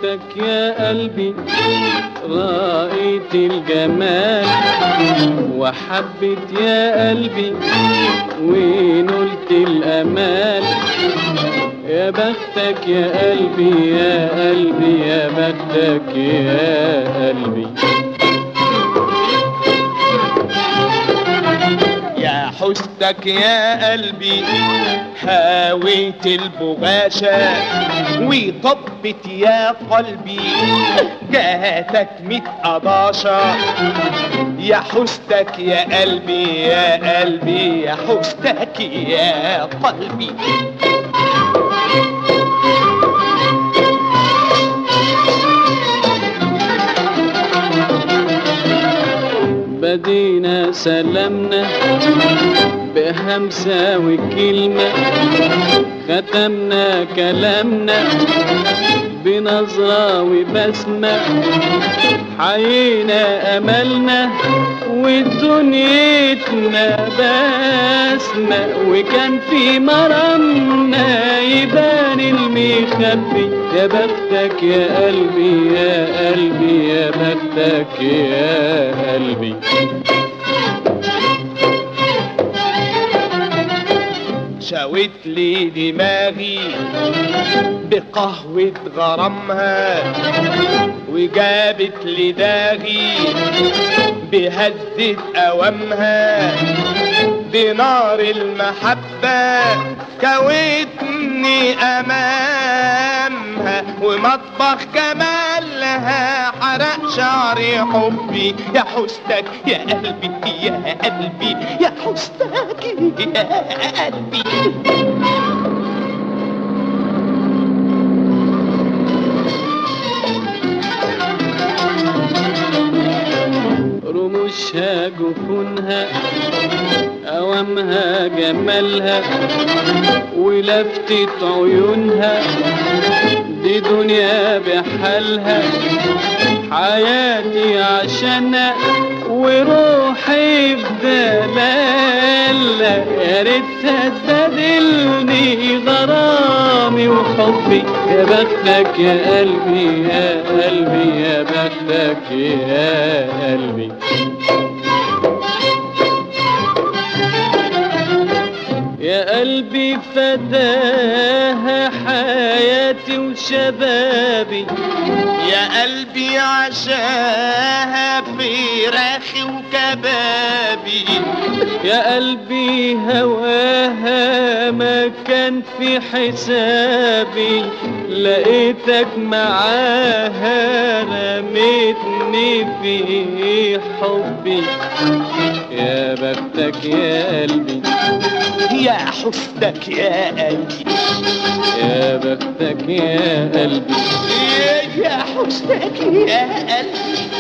بختك يا قلبي رأيت الجمال وحبت يا قلبي ونلت الأمال يا بختك يا قلبي يا قلبي يا بختك يا قلبي يا حسنك يا قلبي هاويت البغاشة وطبت يا قلبي جاتك ميت قضاشة يا حسنك يا قلبي يا قلبي يا حسنك يا قلبي بدينا سلمنا بهمسة وكلمة ختمنا كلامنا بنظرة وبسمة حيينا أملنا ودنيتنا بسمة وكان في مرمنا يبان المخبي يا بختك يا قلبي يا قلبي يا بختك يا قلبي شاوت لي دماغي بقهوة غرامها وجابت لي داغي بهزة أوامها بنار المحبة كوتني أمامها ومطبخ جمالها حرق شعري حبي يا حسنك يا قلبي يا قلبي يا حسنك يا قلبي رموشها جفونها أوامها جمالها ولفتة عيونها دي دنيا بحالها حياتي عشانها وروحي بدلالها يا ريتها تبادلني غرامي وحبي يا بختك يا قلبي يا قلبي يا بختك يا قلبي يا قلبي فداها حياتي وشبابي يا قلبي عشاها فراخي وكبابي يا قلبي هواها ما كان في حسابي لقيتك معاها رميتني في حبي يا بختك يا قلبي يا حسنك يا قلبي يا بختك يا قلبي يا حسنك يا قلبي